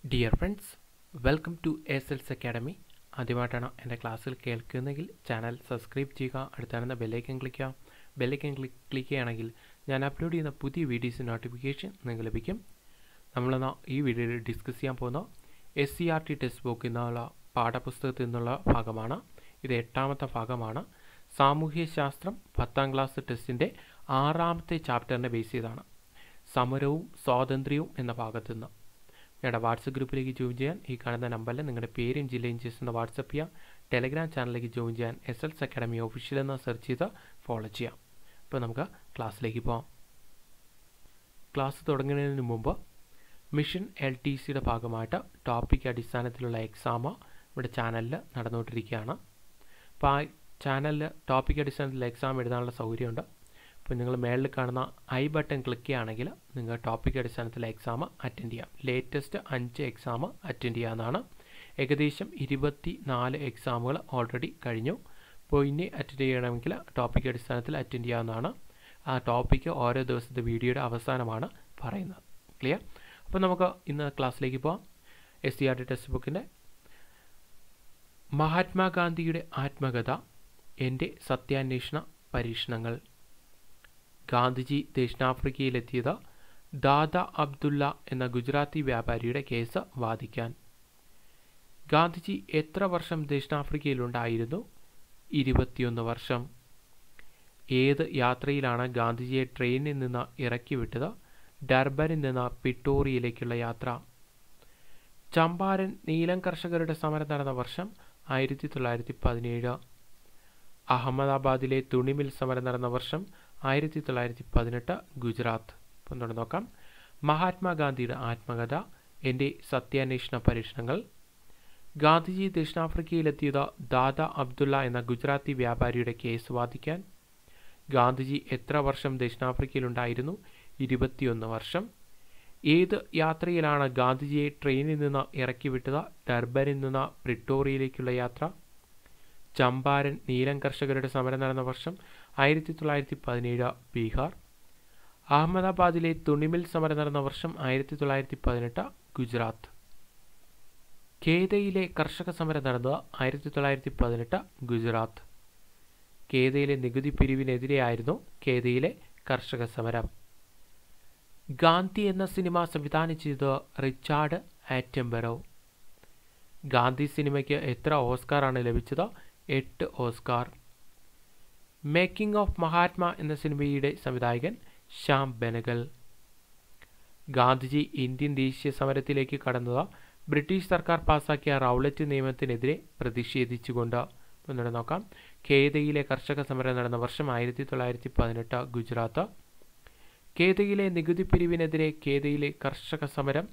dear friends welcome to S L S academy ആദ്യമായിട്ടാണ് എൻ്റെ ക്ലാസ്സിൽ കേൾക്കുന്നതെങ്കിൽ ചാനൽ സബ്സ്ക്രൈബ് ചെയ്യുക അടുത്താണെന്ന ബെല്ലൈക്കൻ ക്ലിക്ക് ചെയ്യുക ബെല്ലൈക്കൻ ക്ലിക്ക് ക്ലിക്ക് ചെയ്യുകയാണെങ്കിൽ ഞാൻ അപ്ലോഡ് ചെയ്യുന്ന പുതിയ വീഡിയോസ് നോട്ടിഫിക്കേഷൻ നിങ്ങൾക്ക് ലഭിക്കും നമ്മളിന്ന് ഈ വീഡിയോയിൽ ഡിസ്കസ് ചെയ്യാൻ പോകുന്ന S C R T text ബുക്കിൽ നിന്നുള്ള പാഠപുസ്തകത്തിൽ നിന്നുള്ള ഭാഗമാണ് ഇത് എട്ടാമത്തെ ഭാഗമാണ് സാമൂഹ്യശാസ്ത്രം പത്താം ക്ലാസ് ടെസ്റ്റിൻ്റെ ആറാമത്തെ ചാപ്റ്ററിനെ ബേസ് ചെയ്താണ് സമരവും സ്വാതന്ത്ര്യവും എന്ന ഭാഗത്തു നിന്ന് ഞങ്ങളുടെ വാട്സപ്പ് ഗ്രൂപ്പിലേക്ക് ജോയിൻ ചെയ്യാൻ ഈ കാണുന്ന നമ്പറിൽ നിങ്ങളുടെ പേരും ജില്ലയും ചേർന്ന് വാട്സപ്പ് ചെയ്യാം ടെലഗ്രാം ചാനലിലേക്ക് ജോയിൻ ചെയ്യാൻ എസ് എൽസ് അക്കാഡമി ഒഫീഷ്യൽ എന്ന് സെർച്ച് ചെയ്ത് ഫോളോ ചെയ്യാം അപ്പോൾ നമുക്ക് ക്ലാസ്സിലേക്ക് പോകാം ക്ലാസ് തുടങ്ങുന്നതിന് മുമ്പ് മിഷൻ എൽ ടി സിയുടെ ഭാഗമായിട്ട് ടോപ്പിക് അടിസ്ഥാനത്തിലുള്ള എക്സാം ഇവിടെ ചാനലിൽ നടന്നുകൊണ്ടിരിക്കുകയാണ് അപ്പോൾ ആ ചാനലിൽ ടോപ്പിക് അടിസ്ഥാനത്തിലുള്ള എക്സാം എഴുതാനുള്ള സൗകര്യമുണ്ട് അപ്പോൾ നിങ്ങൾ മേളിൽ കാണുന്ന ഐ ബട്ടൺ ക്ലിക്ക് ചെയ്യുകയാണെങ്കിൽ നിങ്ങൾ ടോപ്പിക് അടിസ്ഥാനത്തിലുള്ള എക്സാം അറ്റൻഡ് ചെയ്യാം ലേറ്റസ്റ്റ് അഞ്ച് എക്സാം അറ്റൻഡ് ചെയ്യാവുന്നതാണ് ഏകദേശം ഇരുപത്തി നാല് എക്സാമുകൾ ഓൾറെഡി കഴിഞ്ഞു അപ്പോൾ ഇനി അറ്റൻഡ് ചെയ്യണമെങ്കിൽ ടോപ്പിക് അടിസ്ഥാനത്തിൽ അറ്റൻഡ് ചെയ്യാവുന്നതാണ് ആ ടോപ്പിക്ക് ഓരോ ദിവസത്തെ വീഡിയോയുടെ അവസാനമാണ് പറയുന്നത് ക്ലിയർ അപ്പോൾ നമുക്ക് ഇന്ന് ക്ലാസ്സിലേക്ക് പോകാം S C R T text ബുക്കിൻ്റെ മഹാത്മാഗാന്ധിയുടെ ആത്മകഥ എൻ്റെ സത്യാന്വേഷണ പരീക്ഷണങ്ങൾ ഗാന്ധിജി ദക്ഷിണാഫ്രിക്കയിലെത്തിയത് ദാദ അബ്ദുള്ള എന്ന ഗുജറാത്തി വ്യാപാരിയുടെ കേസ് വാദിക്കാൻ ഗാന്ധിജി എത്ര വർഷം ദക്ഷിണാഫ്രിക്കയിലുണ്ടായിരുന്നു ഇരുപത്തിയൊന്ന് വർഷം ഏത് യാത്രയിലാണ് ഗാന്ധിജിയെ ട്രെയിനിൽ നിന്ന് ഇറക്കി വിട്ടത് ഡർബനിൽ നിന്ന് പിട്ടോറിയിലേക്കുള്ള യാത്ര ചമ്പാരൻ നീലം കർഷകരുടെ സമരം നടന്ന വർഷം ആയിരത്തി തൊള്ളായിരത്തി പതിനേഴ് അഹമ്മദാബാദിലെ തുണിമിൽ സമരം നടന്ന വർഷം ആയിരത്തി തൊള്ളായിരത്തി പതിനെട്ട് ഗുജറാത്ത് ഇപ്പം തുടർന്ന് നോക്കാം മഹാത്മാഗാന്ധിയുടെ ആത്മകഥ എൻ്റെ സത്യാന്വേഷണ പരീക്ഷണങ്ങൾ ഗാന്ധിജി ദക്ഷിണാഫ്രിക്കയിലെത്തിയത് ദാദ അബ്ദുള്ള എന്ന ഗുജറാത്തി വ്യാപാരിയുടെ കേസ് വാദിക്കാൻ ഗാന്ധിജി എത്ര വർഷം ദക്ഷിണാഫ്രിക്കയിലുണ്ടായിരുന്നു ഇരുപത്തിയൊന്ന് വർഷം ഏത് യാത്രയിലാണ് ഗാന്ധിജിയെ ട്രെയിനിൽ നിന്ന് ഇറക്കി വിട്ടത് ഡർബനിൽ നിന്ന് പ്രിട്ടോറിയയിലേക്കുള്ള യാത്ര ചമ്പാരൻ നീലം കർഷകരുടെ സമരം നടന്ന വർഷം ആയിരത്തി തൊള്ളായിരത്തി പതിനേഴ് ബീഹാർ അഹമ്മദാബാദിലെ തുണിമിൽ സമരം നടന്ന വർഷം ആയിരത്തി തൊള്ളായിരത്തി പതിനെട്ട് ഗുജറാത്ത് കേദയിലെ കർഷക സമരം നടന്നത് ആയിരത്തി തൊള്ളായിരത്തി പതിനെട്ട് ഗുജറാത്ത് കേദയിലെ നികുതി പിരിവിനെതിരെയായിരുന്നു കേദയിലെ കർഷക സമരം ഗാന്ധി എന്ന സിനിമ സംവിധാനം ചെയ്തത് റിച്ചാർഡ് ആറ്റംബറോ ഗാന്ധി സിനിമയ്ക്ക് എത്ര ഓസ്കാറാണ് ലഭിച്ചത് എട്ട് ഓസ്കാർ മേക്കിംഗ് ഓഫ് മഹാത്മ എന്ന സിനിമയുടെ സംവിധായകൻ ശ്യാം ബെനഗൽ ഗാന്ധിജി ഇന്ത്യൻ ദേശീയ സമരത്തിലേക്ക് കടന്നത് ബ്രിട്ടീഷ് സർക്കാർ പാസാക്കിയ റൗളറ്റ് നിയമത്തിനെതിരെ പ്രതിഷേധിച്ചുകൊണ്ട് ഒന്നുകൂടെ നോക്കാം കേദയിലെ കർഷക സമരം നടന്ന വർഷം ആയിരത്തി തൊള്ളായിരത്തി പതിനെട്ട് ഗുജറാത്ത് കേദയിലെ നികുതി പിരിവിനെതിരെ കേദയിലെ കർഷക സമരം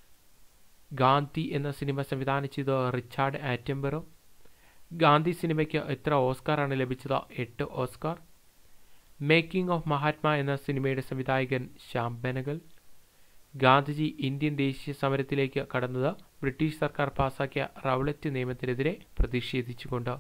ഗാന്ധി എന്ന സിനിമ സംവിധാനം ചെയ്ത റിച്ചാർഡ് ആറ്റംബറോ ഗാന്ധി സിനിമയ്ക്ക് എത്ര ഓസ്കാറാണ് ലഭിച്ചത് എട്ട് ഓസ്കാർ മേക്കിംഗ് ഓഫ് മഹാത്മ എന്ന സിനിമയുടെ സംവിധായകൻ ശ്യാം ബെനഗൽ ഗാന്ധിജി ഇന്ത്യൻ ദേശീയ സമരത്തിലേക്ക് കടന്നത് ബ്രിട്ടീഷ് സർക്കാർ പാസാക്കിയ റൗളറ്റ് നിയമത്തിനെതിരെ പ്രതിഷേധിച്ചുകൊണ്ട്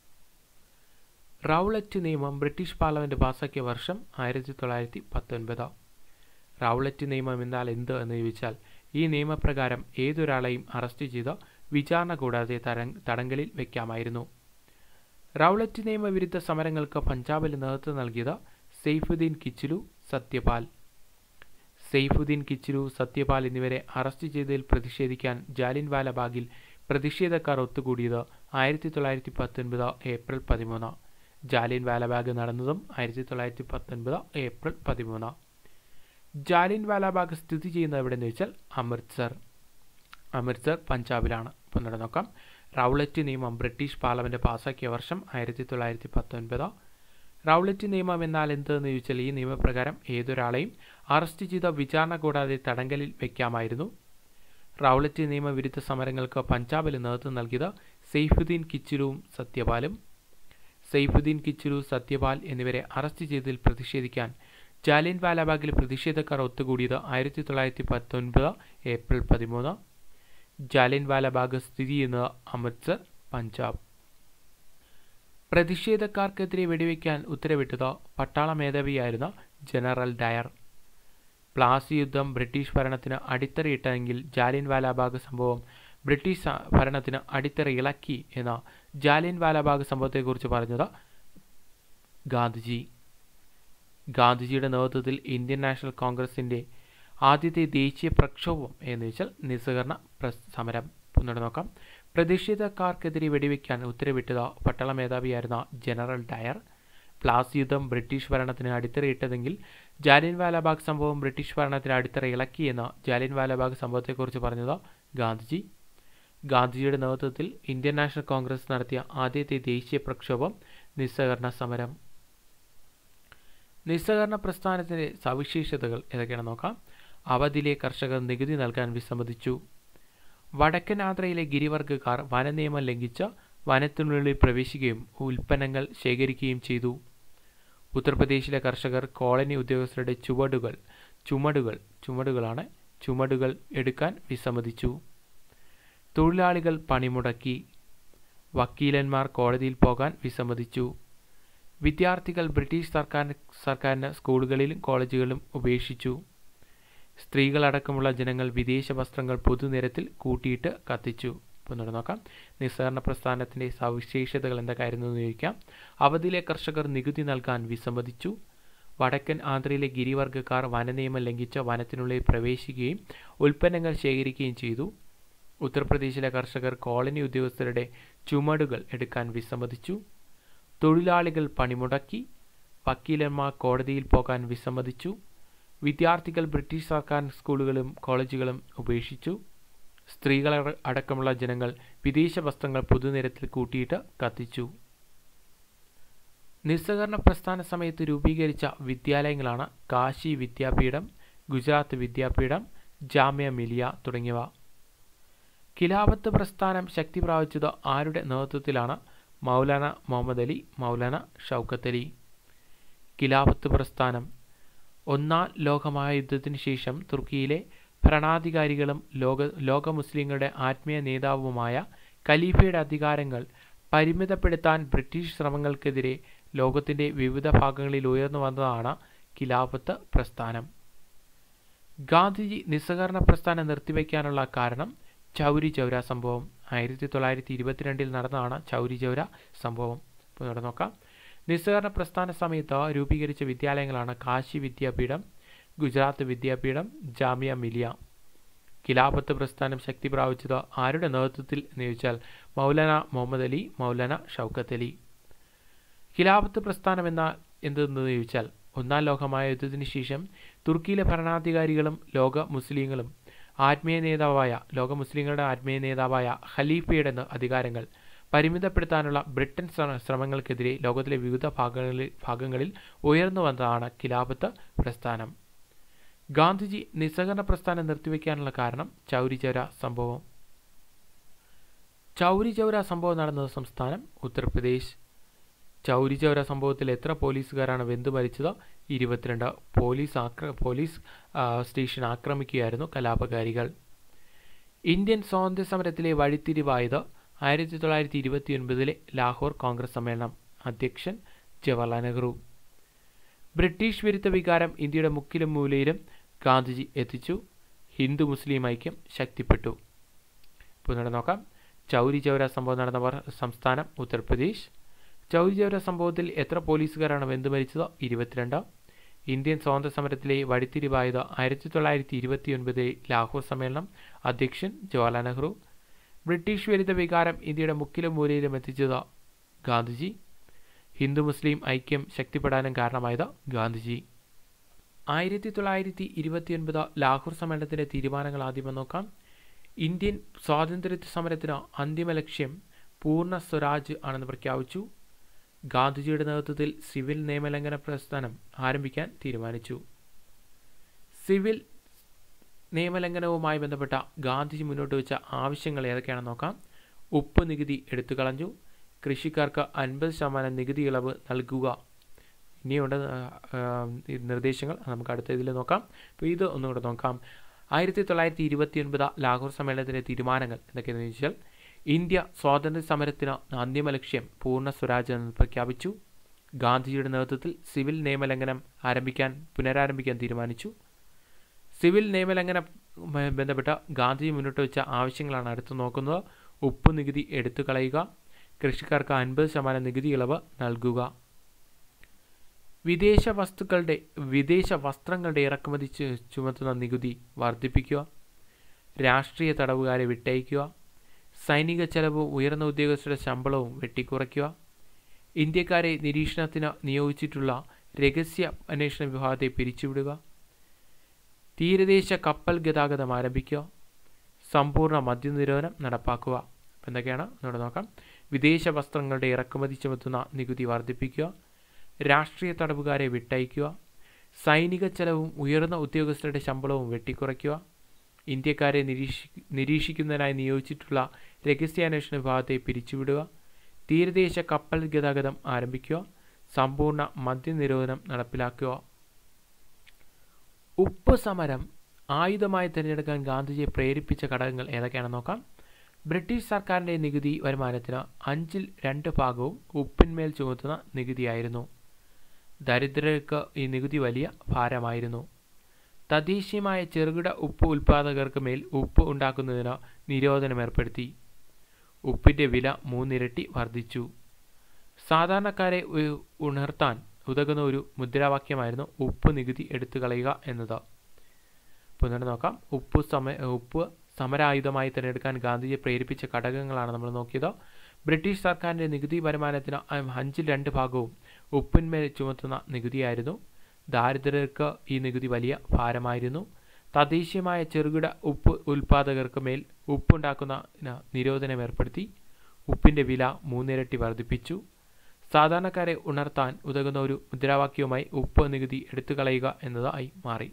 റൗളറ്റ് നിയമം ബ്രിട്ടീഷ് പാർലമെന്റ് പാസാക്കിയ വർഷം ആയിരത്തി തൊള്ളായിരത്തി പത്തൊൻപത് റൗളറ്റ് നിയമം എന്നാൽ എന്ത് എന്ന് ചോദിച്ചാൽ ഈ നിയമപ്രകാരം ഏതൊരാളെയും അറസ്റ്റ് ചെയ്ത് വിചാരണ കൂടാതെ തടങ്കലിൽ വയ്ക്കാമായിരുന്നു റൗളറ്റ് നിയമവിരുദ്ധ സമരങ്ങൾക്ക് പഞ്ചാബിൽ നേതൃത്വം നൽകിയത് സെയ്ഫുദ്ദീൻ കിച്ചിലു സത്യപാൽ സെയ്ഫുദ്ദീൻ കിച്ചിലു സത്യപാൽ എന്നിവരെ അറസ്റ്റ് ചെയ്തതിൽ പ്രതിഷേധിക്കാൻ ജാലിൻ വാലബാഗിൽ പ്രതിഷേധക്കാർ ഒത്തുകൂടിയത് ആയിരത്തി തൊള്ളായിരത്തി പത്തൊൻപത് ഏപ്രിൽ പതിമൂന്ന് ജാലിൻ വാലബാഗ് നടന്നതും ആയിരത്തി തൊള്ളായിരത്തി പത്തൊൻപത് ഏപ്രിൽ പതിമൂന്ന് ജാലിൻ വാലാബാഗ് സ്ഥിതി ചെയ്യുന്നത് എവിടെയെന്ന് വെച്ചാൽ അമൃത്സർ അമൃത്സർ പഞ്ചാബിലാണ് ഇപ്പം നട നോക്കാം റൗളറ്റ് നിയമം ബ്രിട്ടീഷ് പാർലമെൻറ്റ് പാസാക്കിയ വർഷം ആയിരത്തി തൊള്ളായിരത്തി പത്തൊൻപത് റൗളറ്റ് നിയമം എന്നാൽ എന്തെന്ന് ചോദിച്ചാൽ ഈ നിയമപ്രകാരം ഏതൊരാളെയും അറസ്റ്റ് ചെയ്ത വിചാരണ കൂടാതെ തടങ്കലിൽ വയ്ക്കാമായിരുന്നു റൗളറ്റ് നിയമവിരുദ്ധ സമരങ്ങൾക്ക് പഞ്ചാബിൽ നേതൃത്വം നൽകിയത് സെയ്ഫുദ്ദീൻ കിച്ചിലുവും സത്യപാലും സെയ്ഫുദ്ദീൻ കിച്ചിലു സത്യപാൽ എന്നിവരെ അറസ്റ്റ് ചെയ്തതിൽ പ്രതിഷേധിക്കാൻ ജാലിയൻ വാലാബാഗിൽ പ്രതിഷേധക്കാർ ഒത്തുകൂടിയത് ആയിരത്തി തൊള്ളായിരത്തി പത്തൊൻപത് ഏപ്രിൽ പതിമൂന്ന് ജാലിയൻ വാലാബാഗ് സ്ഥിതി ചെയ്യുന്നത് അമൃത്സർ പഞ്ചാബ് പ്രതിഷേധക്കാർക്കെതിരെ വെടിവെക്കാൻ ഉത്തരവിട്ടത് പട്ടാള മേധാവിയായിരുന്ന ജനറൽ ഡയർ പ്ലാസി യുദ്ധം ബ്രിട്ടീഷ് ഭരണത്തിന് അടിത്തറയിട്ടെങ്കിൽ ജാലിയൻ വാലാബാഗ് സംഭവം ബ്രിട്ടീഷ് ഭരണത്തിന് അടിത്തറ ഇളക്കി എന്ന ജാലിയൻ വാലാബാഗ് സംഭവത്തെക്കുറിച്ച് പറഞ്ഞത് ഗാന്ധിജി ഗാന്ധിജിയുടെ നേതൃത്വത്തിൽ ഇന്ത്യൻ നാഷണൽ കോൺഗ്രസിൻ്റെ ആദ്യത്തെ ദേശീയ പ്രക്ഷോഭം എന്ന് വെച്ചാൽ നിസ്സഹകരണ സമരം ഒന്നുകൂടെ നോക്കാം പ്രതിഷേധക്കാർക്കെതിരെ വെടിവെക്കാൻ ഉത്തരവിട്ടത് പട്ടാള മേധാവിയായിരുന്ന ജനറൽ ഡയർ പ്ലാസി യുദ്ധം ബ്രിട്ടീഷ് ഭരണത്തിന് അടിത്തറയിട്ടതെങ്കിൽ ജാലിയൻ വാലാബാഗ് സംഭവം ബ്രിട്ടീഷ് ഭരണത്തിന് അടിത്തറ ഇളക്കിയെന്ന ജാലിയൻ വാലാബാഗ് സംഭവത്തെക്കുറിച്ച് പറഞ്ഞത് ഗാന്ധിജി ഗാന്ധിജിയുടെ നേതൃത്വത്തിൽ ഇന്ത്യൻ നാഷണൽ കോൺഗ്രസ് നടത്തിയ ആദ്യത്തെ ദേശീയ പ്രക്ഷോഭം നിസ്സഹകരണ സമരം നിസ്സഹകരണ പ്രസ്ഥാനത്തിൻ്റെ സവിശേഷതകൾ ഏതൊക്കെയാണെന്ന് നോക്കാം അവധിയിലെ കർഷകർ നികുതി നൽകാൻ വിസമ്മതിച്ചു വടക്കൻ ആന്ധ്രയിലെ ഗിരിവർഗ്ഗക്കാർ വനനിയമം ലംഘിച്ച് വനത്തിനുള്ളിൽ പ്രവേശിക്കുകയും ഉൽപ്പന്നങ്ങൾ ശേഖരിക്കുകയും ചെയ്തു ഉത്തർപ്രദേശിലെ കർഷകർ കോളനി ഉദ്യോഗസ്ഥരുടെ ചുവടുകൾ ചുമടുകൾ ചുമടുകളാണ് ചുമടുകൾ എടുക്കാൻ വിസമ്മതിച്ചു തൊഴിലാളികൾ പണിമുടക്കി വക്കീലന്മാർ കോടതിയിൽ പോകാൻ വിസമ്മതിച്ചു വിദ്യാർത്ഥികൾ ബ്രിട്ടീഷ് സർക്കാർ സർക്കാരിന് സ്കൂളുകളിലും കോളേജുകളിലും ഉപേക്ഷിച്ചു സ്ത്രീകളടക്കമുള്ള ജനങ്ങൾ വിദേശ വസ്ത്രങ്ങൾ പൊതുനിരത്തിൽ കൂട്ടിയിട്ട് കത്തിച്ചു ഒന്നുകൂടെ നോക്കാം നിസ്സഹകരണ പ്രസ്ഥാനത്തിൻ്റെ സവിശേഷതകൾ എന്തൊക്കെയായിരുന്നു എന്ന് ചോദിക്കാം അവധിയിലെ കർഷകർ നികുതി നൽകാൻ വിസമ്മതിച്ചു വടക്കൻ ആന്ധ്രയിലെ ഗിരിവർഗ്ഗക്കാർ വനനിയമം ലംഘിച്ച വനത്തിനുള്ളിൽ പ്രവേശിക്കുകയും ഉൽപ്പന്നങ്ങൾ ശേഖരിക്കുകയും ചെയ്തു ഉത്തർപ്രദേശിലെ കർഷകർ കോളനി ഉദ്യോഗസ്ഥരുടെ ചുമടുകൾ എടുക്കാൻ വിസമ്മതിച്ചു തൊഴിലാളികൾ പണിമുടക്കി വക്കീലന്മാർ കോടതിയിൽ പോകാൻ വിസമ്മതിച്ചു വിദ്യാർത്ഥികൾ ബ്രിട്ടീഷ് സർക്കാർ സ്കൂളുകളും കോളേജുകളും ഉപേക്ഷിച്ചു സ്ത്രീകൾ അടക്കമുള്ള ജനങ്ങൾ വിദേശ വസ്ത്രങ്ങൾ പൊതുനിരത്തിൽ കൂട്ടിയിട്ട് കത്തിച്ചു നിസ്സഹകരണ പ്രസ്ഥാന സമയത്ത് രൂപീകരിച്ച വിദ്യാലയങ്ങളാണ് കാശി വിദ്യാപീഠം ഗുജറാത്ത് വിദ്യാപീഠം ജാമ്യ മിലിയ തുടങ്ങിയവ ഖിലാഫത്ത് പ്രസ്ഥാനം ശക്തി പ്രാപിച്ചത് ആരുടെ നേതൃത്വത്തിലാണ് മൗലാന മുഹമ്മദ് അലി മൗലാന ഷൗക്കത്ത് അലി ഖിലാഫത്ത് പ്രസ്ഥാനം ഒന്നാം ലോകമഹായുദ്ധത്തിന് ശേഷം തുർക്കിയിലെ ഭരണാധികാരികളും ലോക ലോക മുസ്ലിങ്ങളുടെ ആത്മീയ നേതാവുമായ ഖലീഫയുടെ അധികാരങ്ങൾ പരിമിതപ്പെടുത്താൻ ബ്രിട്ടീഷ് ശ്രമങ്ങൾക്കെതിരെ ലോകത്തിൻ്റെ വിവിധ ഭാഗങ്ങളിൽ ഉയർന്നു വന്നതാണ് ഖിലാഫത്ത് പ്രസ്ഥാനം ഗാന്ധിജി നിസ്സഹകരണ പ്രസ്ഥാനം നിർത്തിവെക്കാനുള്ള കാരണം ചൗരി ചൗര സംഭവം ആയിരത്തി തൊള്ളായിരത്തി ഇരുപത്തിരണ്ടിൽ നടന്നതാണ് ചൗരി ചൗര സംഭവം ഇപ്പോൾ ഇവിടെ നോക്കാം നിസ്സഹകരണ പ്രസ്ഥാന സമയത്ത് രൂപീകരിച്ച വിദ്യാലയങ്ങളാണ് കാശി വിദ്യാപീഠം ഗുജറാത്ത് വിദ്യാപീഠം ജാമിയ മിലിയ ഖിലാഫത്ത് പ്രസ്ഥാനം ശക്തി പ്രാപിച്ചത് ആരുടെ നേതൃത്വത്തിൽ എന്ന് ചോദിച്ചാൽ മൗലാന മുഹമ്മദ് അലി മൗലാന ഷൗക്കത്ത് അലി ഖിലാഫത്ത് പ്രസ്ഥാനം എന്ന എന്തെന്ന് ചോദിച്ചാൽ ഒന്നാം ലോകമായ യുദ്ധത്തിന് ശേഷം തുർക്കിയിലെ ഭരണാധികാരികളും ലോക മുസ്ലിങ്ങളും ആത്മീയ നേതാവായ ലോക മുസ്ലിങ്ങളുടെ ആത്മീയ നേതാവായ ഖലീഫയുടെ അധികാരങ്ങൾ പരിമിതപ്പെടുത്താനുള്ള ബ്രിട്ടൻ ശ്രമങ്ങൾക്കെതിരെ ലോകത്തിലെ വിവിധ ഭാഗങ്ങളിൽ ഭാഗങ്ങളിൽ ഉയർന്നു വന്നതാണ് ഖിലാഫത്ത് പ്രസ്ഥാനം ഗാന്ധിജി നിസ്സഹകരണ പ്രസ്ഥാനം നിർത്തിവെക്കാനുള്ള കാരണം ചൗരി ചൗര സംഭവം ചൗരി ചൗര സംഭവം നടന്ന സംസ്ഥാനം ഉത്തർപ്രദേശ് ചൗരി ചൗര സംഭവത്തിൽ എത്ര പോലീസുകാരാണ് വെന്തു മരിച്ചത് ഇരുപത്തിരണ്ട് പോലീസ് ആക്ര പോലീസ് സ്റ്റേഷൻ ആക്രമിക്കുകയായിരുന്നു കലാപകാരികൾ ഇന്ത്യൻ സ്വാതന്ത്ര്യ സമരത്തിലെ വഴിത്തിരിവായത് ആയിരത്തി തൊള്ളായിരത്തി ഇരുപത്തി ഒൻപതിലെ ലാഹോർ കോൺഗ്രസ് സമ്മേളനം അധ്യക്ഷൻ ജവഹർലാൽ നെഹ്റു ബ്രിട്ടീഷ് വിരുദ്ധ വികാരം ഇന്ത്യയുടെ മുക്കിലും മൂലയിലും ഗാന്ധിജി എത്തിച്ചു ഹിന്ദു മുസ്ലിം ഐക്യം ശക്തിപ്പെട്ടു ഇപ്പോൾ ഇവിടെ നോക്കാം ചൗരി ചൗര സംഭവം നടന്ന സംസ്ഥാനം ഉത്തർപ്രദേശ് ചൗരി ചൗര സംഭവത്തിൽ എത്ര പോലീസുകാരാണ് വെന്തുമരിച്ചത് ഇരുപത്തിരണ്ട് ഇന്ത്യൻ സ്വാതന്ത്ര്യ സമരത്തിലെ വഴിത്തിരിവായത് ആയിരത്തി തൊള്ളായിരത്തി ഇരുപത്തി ഒൻപതിലെ ലാഹോർ സമ്മേളനം അധ്യക്ഷൻ ജവഹർലാൽ നെഹ്റു ബ്രിട്ടീഷ് വിരുദ്ധ വികാരം ഇന്ത്യയുടെ മുക്കിലും മൂലയിലും എത്തിച്ചത് ഗാന്ധിജി ഹിന്ദു മുസ്ലിം ഐക്യം ശക്തിപ്പെടാനും കാരണമായത് ഗാന്ധിജി ആയിരത്തി തൊള്ളായിരത്തി ഇരുപത്തിയൊൻപത് ലാഹോർ സമ്മേളനത്തിൻ്റെ തീരുമാനങ്ങൾ ആദ്യം നോക്കാം ഇന്ത്യൻ സ്വാതന്ത്ര്യ സമരത്തിന് അന്തിമ ലക്ഷ്യം പൂർണ്ണ സ്വരാജ് ആണെന്ന് പ്രഖ്യാപിച്ചു ഗാന്ധിജിയുടെ നേതൃത്വത്തിൽ സിവിൽ നിയമലംഘന പ്രസ്ഥാനം ആരംഭിക്കാൻ തീരുമാനിച്ചു സിവിൽ നിയമലംഘനവുമായി ബന്ധപ്പെട്ട ഗാന്ധിജി മുന്നോട്ട് വെച്ച ആവശ്യങ്ങൾ ഏതൊക്കെയാണെന്ന് നോക്കാം ഉപ്പ് നികുതി എടുത്തു കളഞ്ഞു കൃഷിക്കാർക്ക് അൻപത് ശതമാനം നികുതി ഇളവ് നൽകുക ഇനിയുണ്ട് നിർദ്ദേശങ്ങൾ നമുക്ക് അടുത്ത ഇതിൽ നോക്കാം അപ്പോൾ ഇത് ഒന്നുകൂടെ നോക്കാം ആയിരത്തി തൊള്ളായിരത്തി ഇരുപത്തി ഒൻപത് ലാഹോർ സമ്മേളനത്തിൻ്റെ തീരുമാനങ്ങൾ എന്തൊക്കെയാണെന്ന് ചോദിച്ചാൽ ഇന്ത്യ സ്വാതന്ത്ര്യ സമരത്തിന് അന്തിമ ലക്ഷ്യം പൂർണ്ണ സ്വരാജ് എന്ന് പ്രഖ്യാപിച്ചു ഗാന്ധിജിയുടെ നേതൃത്വത്തിൽ സിവിൽ നിയമലംഘനം ആരംഭിക്കാൻ പുനരാരംഭിക്കാൻ തീരുമാനിച്ചു സിവിൽ നിയമലംഘന ബന്ധപ്പെട്ട ഗാന്ധിജി മുന്നോട്ട് വെച്ച ആവശ്യങ്ങളാണ് അടുത്ത് നോക്കുന്നത് ഉപ്പ് നികുതി എടുത്തു കളയുക കൃഷിക്കാർക്ക് അൻപത് ശതമാനം നികുതി ഇളവ് നൽകുക വിദേശ വസ്തുക്കളുടെ വിദേശ വസ്ത്രങ്ങളുടെ ഇറക്കുമതി ചുമത്തുന്ന നികുതി വർദ്ധിപ്പിക്കുക രാഷ്ട്രീയ തടവുകാരെ വിട്ടയക്കുക സൈനിക ചെലവും ഉയർന്ന ഉദ്യോഗസ്ഥരുടെ ശമ്പളവും വെട്ടിക്കുറയ്ക്കുക ഇന്ത്യക്കാരെ നിരീക്ഷണത്തിന് നിയോഗിച്ചിട്ടുള്ള രഹസ്യ അന്വേഷണ വിഭാഗത്തെ പിരിച്ചുവിടുക തീരദേശ കപ്പൽ ഗതാഗതം ആരംഭിക്കുക സമ്പൂർണ്ണ മദ്യനിരോധനം നടപ്പാക്കുക എന്തൊക്കെയാണ് ഇവിടെ നോക്കാം വിദേശ വസ്ത്രങ്ങളുടെ ഇറക്കുമതി ചുമത്തുന്ന നികുതി വർദ്ധിപ്പിക്കുക രാഷ്ട്രീയ തടവുകാരെ വിട്ടയക്കുക സൈനിക ചെലവും ഉയർന്ന ഉദ്യോഗസ്ഥരുടെ ശമ്പളവും വെട്ടിക്കുറയ്ക്കുക ഇന്ത്യക്കാരെ നിരീക്ഷി നിരീക്ഷിക്കുന്നതിനായി നിയോഗിച്ചിട്ടുള്ള രഹസ്യാന്വേഷണ വിഭാഗത്തെ പിരിച്ചുവിടുക തീരദേശ കപ്പൽ ഗതാഗതം ആരംഭിക്കുക സമ്പൂർണ്ണ മദ്യനിരോധനം നടപ്പിലാക്കുക ഉപ്പ് സമരം ആയുധമായി തിരഞ്ഞെടുക്കാൻ ഗാന്ധിജിയെ പ്രേരിപ്പിച്ച ഘടകങ്ങൾ ഏതൊക്കെയാണെന്ന് നോക്കാം ബ്രിട്ടീഷ് സർക്കാരിൻ്റെ നികുതി വരുമാനത്തിന് അഞ്ചിൽ രണ്ട് ഭാഗവും ഉപ്പിന്മേൽ ചുമത്തുന്ന നികുതിയായിരുന്നു ദരിദ്രർക്ക് ഈ നികുതി വലിയ ഭാരമായിരുന്നു തദ്ദേശീയമായ ചെറുകിട ഉപ്പ് ഉൽപ്പാദകർക്ക് മേൽ ഉപ്പ് ഉണ്ടാക്കുന്നതിന് നിരോധനം ഏർപ്പെടുത്തി ഉപ്പിൻ്റെ വില മൂന്നിരട്ടി വർദ്ധിച്ചു സാധാരണക്കാരെ ഉണർത്താൻ ഉതകുന്ന ഒരു മുദ്രാവാക്യമായിരുന്നു ഉപ്പ് നികുതി എടുത്തു കളയുക എന്നത് പുനർ നോക്കാം ഉപ്പ് സമ ഉപ്പ് സമരായുധമായി തിരഞ്ഞെടുക്കാൻ ഗാന്ധിജിയെ പ്രേരിപ്പിച്ച ഘടകങ്ങളാണ് നമ്മൾ നോക്കിയത് ബ്രിട്ടീഷ് സർക്കാരിൻ്റെ നികുതി വരുമാനത്തിന് അഞ്ചിൽ രണ്ട് ഭാഗവും ഉപ്പിന്മേൽ ചുമത്തുന്ന നികുതിയായിരുന്നു ദാരിദ്ര്യർക്ക് ഈ നികുതി വലിയ ഭാരമായിരുന്നു തദ്ദേശീയമായ ചെറുകിട ഉപ്പ് ഉൽപ്പാദകർക്ക് മേൽ ഉപ്പുണ്ടാക്കുന്ന നിരോധനം ഏർപ്പെടുത്തി ഉപ്പിൻ്റെ വില മൂന്നിരട്ടി വർദ്ധിപ്പിച്ചു സാധാരണക്കാരെ ഉണർത്താൻ ഉതകുന്ന ഒരു മുദ്രാവാക്യവുമായി ഉപ്പ് നികുതി എടുത്തു കളയുക എന്നതായി മാറി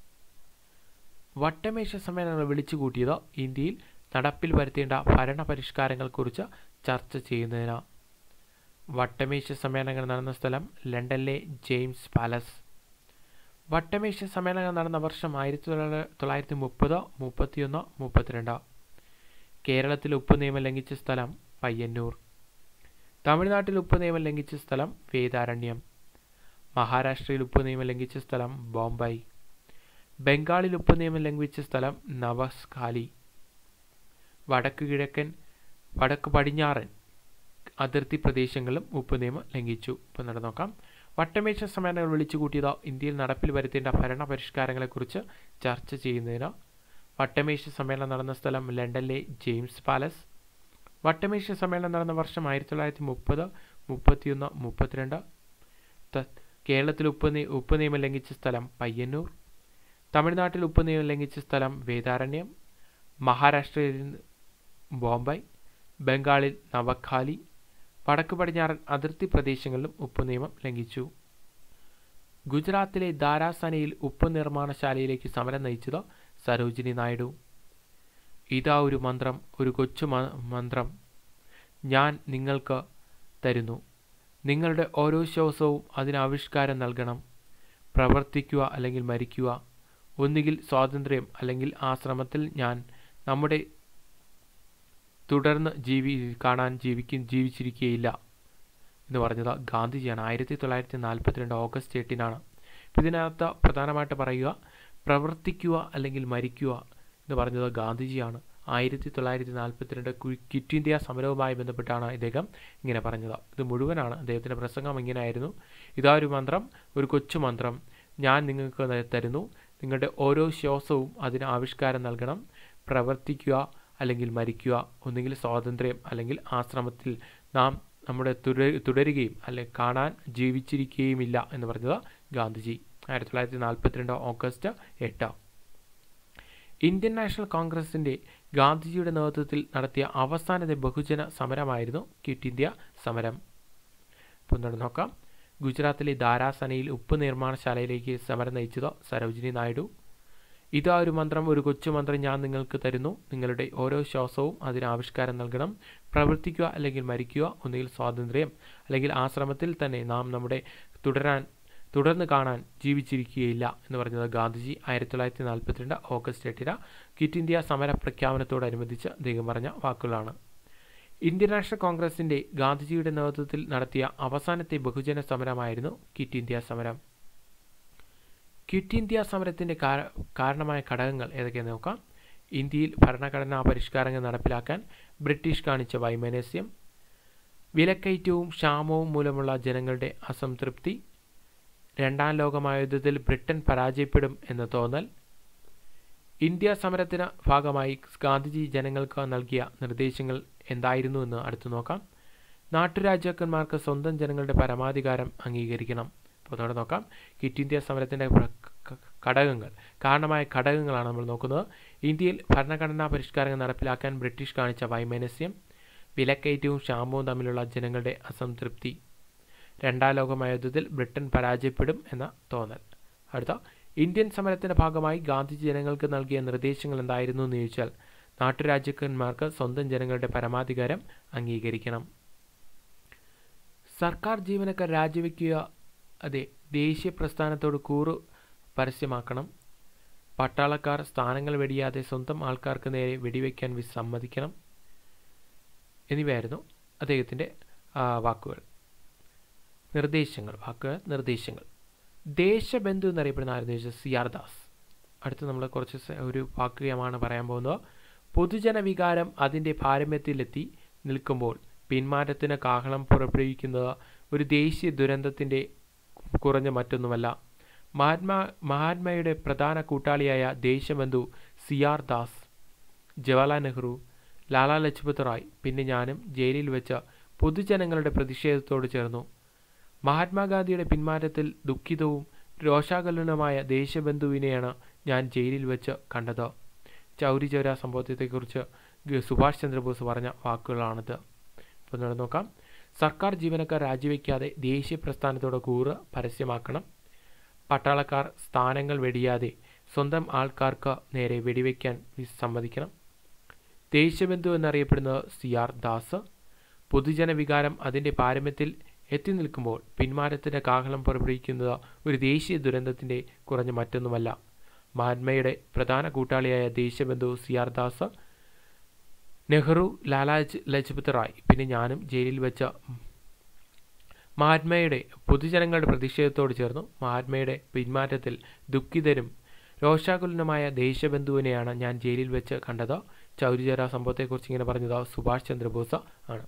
വട്ടമേശ സമ്മേളനങ്ങൾ വിളിച്ചുകൂട്ടിയത് ഇന്ത്യയിൽ നടപ്പിൽ വരുത്തേണ്ട ഭരണപരിഷ്കാരങ്ങളെക്കുറിച്ച് ചർച്ച ചെയ്യുന്നതിന് വട്ടമേശ സമ്മേളനങ്ങൾ നടന്ന സ്ഥലം ലണ്ടനിലെ ജെയിംസ് പാലസ് വട്ടമേശ സമ്മേളനങ്ങൾ നടന്ന വർഷം ആയിരത്തി തൊള്ളായിരത്തി മുപ്പത് മുപ്പത്തിയൊന്ന് മുപ്പത്തിരണ്ട് കേരളത്തിൽ ഉപ്പ് നിയമം ലംഘിച്ച സ്ഥലം പയ്യന്നൂർ തമിഴ്നാട്ടിൽ ഉപ്പ് നിയമം ലംഘിച്ച സ്ഥലം വേദാരണ്യം മഹാരാഷ്ട്രയിൽ ഉപ്പ് നിയമം ലംഘിച്ച സ്ഥലം ബോംബൈ ബംഗാളിൽ ഉപ്പ് നിയമം ലംഘിച്ച സ്ഥലം നവസ്കാലി വടക്ക് കിഴക്കൻ വടക്ക് പടിഞ്ഞാറൻ അതിർത്തി പ്രദേശങ്ങളിലും ഉപ്പ് നിയമം ലംഘിച്ചു ഇപ്പം നടന്നു നോക്കാം വട്ടമേശ സമ്മേളനങ്ങൾ വിളിച്ചുകൂട്ടിയത് ഇന്ത്യയിൽ നടപ്പിൽ വരുത്തേണ്ട ഭരണ പരിഷ്കാരങ്ങളെക്കുറിച്ച് ചർച്ച ചെയ്യുന്നതിന് വട്ടമേശ സമ്മേളനം നടന്ന സ്ഥലം ലണ്ടനിലെ ജെയിംസ് പാലസ് വട്ടമേശ സമ്മേളനം നടന്ന വർഷം ആയിരത്തി തൊള്ളായിരത്തി മുപ്പത് മുപ്പത്തിയൊന്ന് മുപ്പത്തിരണ്ട് കേരളത്തിൽ ഉപ്പ് ഉപ്പ് നിയമം ലംഘിച്ച സ്ഥലം പയ്യന്നൂർ തമിഴ്നാട്ടിൽ ഉപ്പ് നിയമം ലംഘിച്ച സ്ഥലം വേദാരണ്യം മഹാരാഷ്ട്രയിൽ ബോംബൈ ബംഗാളിൽ നവഖാലി വടക്ക് പടിഞ്ഞാറൻ അതിർത്തി പ്രദേശങ്ങളിലും ഉപ്പ് നിയമം ലംഘിച്ചു ഗുജറാത്തിലെ ദാരാസനയിൽ ഉപ്പ് നിർമ്മാണശാലയിലേക്ക് സമരം നയിച്ചത് സരോജിനി നായിഡു ഇതാ ഒരു മന്ത്രം ഒരു കൊച്ചു മന്ത്രം ഞാൻ നിങ്ങൾക്ക് തരുന്നു നിങ്ങളുടെ ഓരോ ശ്വാസവും അതിന് ആവിഷ്കാരം നൽകണം പ്രവർത്തിക്കുക അല്ലെങ്കിൽ മരിക്കുക ഒന്നുകിൽ സ്വാതന്ത്ര്യം അല്ലെങ്കിൽ ആശ്രമത്തിൽ ഞാൻ നമ്മുടെ തുടർന്ന് ജീവി കാണാൻ ജീവിക്കും ജീവിച്ചിരിക്കുകയില്ല എന്ന് പറഞ്ഞത് ഗാന്ധിജിയാണ് ആയിരത്തി തൊള്ളായിരത്തി നാൽപ്പത്തിരണ്ട് ഓഗസ്റ്റ് എട്ടിനാണ് അപ്പം ഇതിനകത്ത് പ്രധാനമായിട്ട് പറയുക പ്രവർത്തിക്കുക അല്ലെങ്കിൽ മരിക്കുക എന്ന് പറഞ്ഞത് ഗാന്ധിജിയാണ് ആയിരത്തി തൊള്ളായിരത്തി നാൽപ്പത്തിരണ്ട് ക്വിറ്റ് ഇന്ത്യ സമരവുമായി ബന്ധപ്പെട്ടാണ് ഇദ്ദേഹം ഇങ്ങനെ പറഞ്ഞത് ഇത് മുഴുവനാണ് അദ്ദേഹത്തിൻ്റെ പ്രസംഗം ഇങ്ങനെയായിരുന്നു ഇതാ ഒരു മന്ത്രം ഒരു കൊച്ചു മന്ത്രം ഞാൻ നിങ്ങൾക്ക് തരുന്നു നിങ്ങളുടെ ഓരോ ശ്വാസവും അതിന് ആവിഷ്കാരം നൽകണം പ്രവർത്തിക്കുക അല്ലെങ്കിൽ മരിക്കുക ഒന്നുകിൽ സ്വാതന്ത്ര്യം അല്ലെങ്കിൽ ആശ്രമത്തിൽ നാം നമ്മുടെ തുടരുകയും അല്ലെങ്കിൽ കാണാൻ ജീവിച്ചിരിക്കുകയുമില്ല എന്ന് പറഞ്ഞത് ഗാന്ധിജി ആയിരത്തി തൊള്ളായിരത്തി നാൽപ്പത്തിരണ്ട് ഓഗസ്റ്റ് എട്ട് ഇന്ത്യൻ നാഷണൽ കോൺഗ്രസിൻ്റെ ഗാന്ധിജിയുടെ നേതൃത്വത്തിൽ നടത്തിയ അവസാനത്തെ ബഹുജന സമരമായിരുന്നു ക്വിറ്റ് ഇന്ത്യ സമരം ഇപ്പോൾ എന്താണ് നോക്കാം ഗുജറാത്തിലെ ദാരാസനയിൽ ഉപ്പ് നിർമ്മാണശാലയിലേക്ക് സമരം നയിച്ചത് സരോജിനി നായിഡു ഇതാ ഒരു മന്ത്രം ഒരു കൊച്ചു മന്ത്രം ഞാൻ നിങ്ങൾക്ക് തരുന്നു നിങ്ങളുടെ ഓരോ ശ്വാസവും അതിന് ആവിഷ്കാരം നൽകണം പ്രവർത്തിക്കുക അല്ലെങ്കിൽ മരിക്കുക ഒന്നുകിൽ സ്വാതന്ത്ര്യം അല്ലെങ്കിൽ ആശ്രമത്തിൽ തന്നെ നാം നമ്മുടെ തുടരാൻ തുടർന്ന് കാണാൻ ജീവിച്ചിരിക്കുകയില്ല എന്ന് പറഞ്ഞത് ഗാന്ധിജി ആയിരത്തി തൊള്ളായിരത്തി നാൽപ്പത്തിരണ്ട് ഓഗസ്റ്റ് എട്ടിന് ക്വിറ്റ് ഇന്ത്യ സമര പ്രഖ്യാപനത്തോടനുബന്ധിച്ച് അദ്ദേഹം പറഞ്ഞ വാക്കുകളാണ് ഇന്ത്യൻ നാഷണൽ കോൺഗ്രസിൻ്റെ ഗാന്ധിജിയുടെ നേതൃത്വത്തിൽ നടത്തിയ അവസാനത്തെ ബഹുജന സമരമായിരുന്നു ക്വിറ്റ് ഇന്ത്യ സമരം ക്വിറ്റ് ഇന്ത്യ സമരത്തിൻ്റെ കാരണമായ ഘടകങ്ങൾ ഏതൊക്കെയെന്ന് നോക്കാം ഇന്ത്യയിൽ ഭരണഘടനാ പരിഷ്കാരങ്ങൾ നടപ്പിലാക്കാൻ ബ്രിട്ടീഷ് കാണിച്ച വൈമനസ്യം വിലക്കയറ്റവും ക്ഷാമവും മൂലമുള്ള ജനങ്ങളുടെ അസംതൃപ്തി രണ്ടാം ലോകമഹായുദ്ധത്തിൽ ബ്രിട്ടൻ പരാജയപ്പെടും എന്ന തോന്നൽ ഇന്ത്യ സമരത്തിന് ഭാഗമായി ഗാന്ധിജി ജനങ്ങൾക്ക് നൽകിയ നിർദ്ദേശങ്ങൾ എന്തായിരുന്നു എന്ന് അടുത്തു നോക്കാം നാട്ടുരാജാക്കന്മാർക്ക് സ്വന്തം ജനങ്ങളുടെ പരമാധികാരം അംഗീകരിക്കണം അപ്പോൾ അതോടെ നോക്കാം ക്വിറ്റ് ഇന്ത്യ സമരത്തിൻ്റെ ഘടകങ്ങൾ കാരണമായ ഘടകങ്ങളാണ് നമ്മൾ നോക്കുന്നത് ഇന്ത്യയിൽ ഭരണഘടനാ പരിഷ്കാരങ്ങൾ നടപ്പിലാക്കാൻ ബ്രിട്ടീഷ് കാണിച്ച വൈമനസ്യം വിലക്കയറ്റവും ക്ഷാമവും തമ്മിലുള്ള ജനങ്ങളുടെ അസംതൃപ്തി രണ്ടാം ലോകമഹായുദ്ധത്തിൽ ബ്രിട്ടൻ പരാജയപ്പെടും എന്ന തോന്നൽ അടുത്ത ഇന്ത്യൻ സമരത്തിന്റെ ഭാഗമായി ഗാന്ധിജി ജനങ്ങൾക്ക് നൽകിയ നിർദ്ദേശങ്ങൾ എന്തായിരുന്നു എന്ന് ചോദിച്ചാൽ നാട്ടുരാജ്യക്കന്മാർക്ക് സ്വന്തം ജനങ്ങളുടെ പരമാധികാരം അംഗീകരിക്കണം സർക്കാർ ജീവനക്കാർ രാജിവെക്കുക അതെ ദേശീയ പ്രസ്ഥാനത്തോട് കൂറ് പരസ്യമാക്കണം പട്ടാളക്കാർ സ്ഥാനങ്ങൾ വെടിയാതെ സ്വന്തം ആൾക്കാർക്ക് നേരെ വെടിവെക്കാൻ വിസമ്മതിക്കണം എന്നിവയായിരുന്നു അദ്ദേഹത്തിൻ്റെ വാക്കുകൾ നിർദ്ദേശങ്ങൾ വാക്കുകൾ നിർദ്ദേശങ്ങൾ ദേശബന്ധു എന്നറിയപ്പെടുന്ന ആരെന്ന് ചോദിച്ചാൽ സി ആർ ദാസ് അടുത്ത് നമ്മൾ കുറച്ച് ഒരു വാക്യമാണ് പറയാൻ പോകുന്നത് പൊതുജന വികാരം അതിൻ്റെ പാരമ്യത്തിലെത്തി നിൽക്കുമ്പോൾ പിന്മാറ്റത്തിന് കാഹളം പുറപ്പെടുവിക്കുന്നത് ഒരു ദേശീയ ദുരന്തത്തിൻ്റെ കുറഞ്ഞ മറ്റൊന്നുമല്ല മഹാത്മാ മഹാത്മയുടെ പ്രധാന കൂട്ടാളിയായ ദേശബന്ധു സി ആർ ദാസ് ജവഹർലാൽ നെഹ്റു ലാലാ ലജ്പത് റായ് പിന്നെ ഞാനും ജയിലിൽ വെച്ച് പൊതുജനങ്ങളുടെ പ്രതിഷേധത്തോട് ചേർന്നു മഹാത്മാഗാന്ധിയുടെ പിന്മാറ്റത്തിൽ ദുഃഖിതവും രോഷാകുലനുമായ ദേശബന്ധുവിനെയാണ് ഞാൻ ജയിലിൽ വെച്ച് കണ്ടത് ചൗരി ചൗര സംഭവത്തെക്കുറിച്ച് സുഭാഷ് ചന്ദ്രബോസ് പറഞ്ഞ വാക്കുകളാണിത് അപ്പോൾ നമ്മൾ നോക്കാം സർക്കാർ ജീവനക്കാർ രാജിവെക്കാതെ ദേശീയ പ്രസ്ഥാനത്തോടെ കൂറ് പരസ്യമാക്കണം പട്ടാളക്കാർ സ്ഥാനങ്ങൾ വെടിയാതെ സ്വന്തം ആൾക്കാർക്ക് നേരെ വെടിവെക്കാൻ സമ്മതിക്കണം ദേശബന്ധു എന്നറിയപ്പെടുന്നത് സി ആർ ദാസ് പൊതുജന വികാരം അതിൻ്റെ പാരമ്യത്തിൽ എത്തി നിൽക്കുമ്പോൾ പിന്മാറ്റത്തിൻ്റെ കാഹളം പുറപ്പെടുവിക്കുന്നത് ഒരു ദേശീയ ദുരന്തത്തിൻ്റെ കുറഞ്ഞ മറ്റൊന്നുമല്ല മഹാത്മയുടെ പ്രധാന കൂട്ടാളിയായ ദേശബന്ധു സി ആർ ദാസ് നെഹ്റു ലാലാ ലജ്പത് റായ് പിന്നെ ഞാനും ജയിലിൽ വെച്ച മഹാത്മയുടെ പൊതുജനങ്ങളുടെ പ്രതിഷേധത്തോട് ചേർന്നു മഹാത്മയുടെ പിന്മാറ്റത്തിൽ ദുഃഖിതരും രോഷാകുലനുമായ ദേശബന്ധുവിനെയാണ് ഞാൻ ജയിലിൽ വെച്ച് കണ്ടത് ചൗരിചേര സംഭവത്തെക്കുറിച്ച് ഇങ്ങനെ പറഞ്ഞത് സുഭാഷ് ചന്ദ്രബോസ് ആണ്